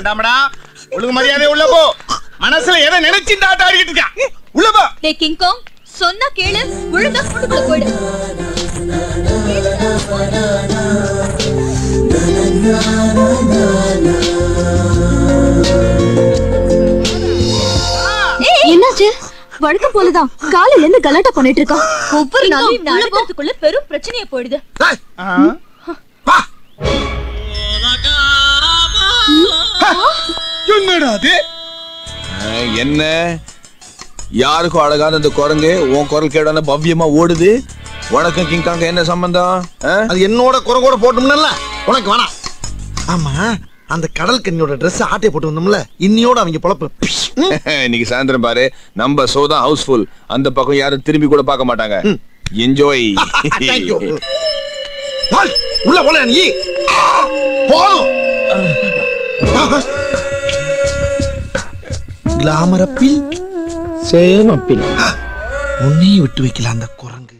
வேண்டாமடா ஒழுங்கு மரியாதை உள்ள போ மனசுல எதை நினைச்சு ஆட்ட ஆடிக்கிட்டு இருக்கான் உள்ள போ டே கிங்காங் சொன்னா கேளு ஒழுங்கா கூண்டுக்குள்ள போயிடு என்னாச்சு வழக்கம் போலதான் காலையில இருந்து கலாட்டா பண்ணிட்டு இருக்கான் ஒவ்வொரு நாளும் இந்த அழுத்தத்துக்குள்ள பெரும் பிரச்சனையா போயிடுது டேய், வா என்னடா அது அஹ், என்ன யாருக்கும் அழகான இந்த குரங்கு உன் குரல் கேடான பவ்யமா ஓடுது உனக்கும் கிங்காங்க என்ன சம்பந்தம் அஹ்? அது என்னோட குறை கூட போட்டோம்ல உனக்கு வேணாம் ஆமா அந்த கடல் கண்ணியோட Dress ஆட்டையை போட்டு வந்தோம்ல இன்னியோட அவங்க பொழப்பு ம். இன்னைக்கு சாயந்தரம் பாரு நம்ம ஷோ தான் ஹவுஸ்ஃபுல் அந்த பக்கம் யாரும் திரும்பி கூட பார்க்க மாட்டாங்க என்ஜாய் Thank you. வால், உள்ள போல நீ போதும் கிளாமர் அப்பில் சேம் அப்பில் உன்னையும் விட்டு வைக்கல அந்த குரங்க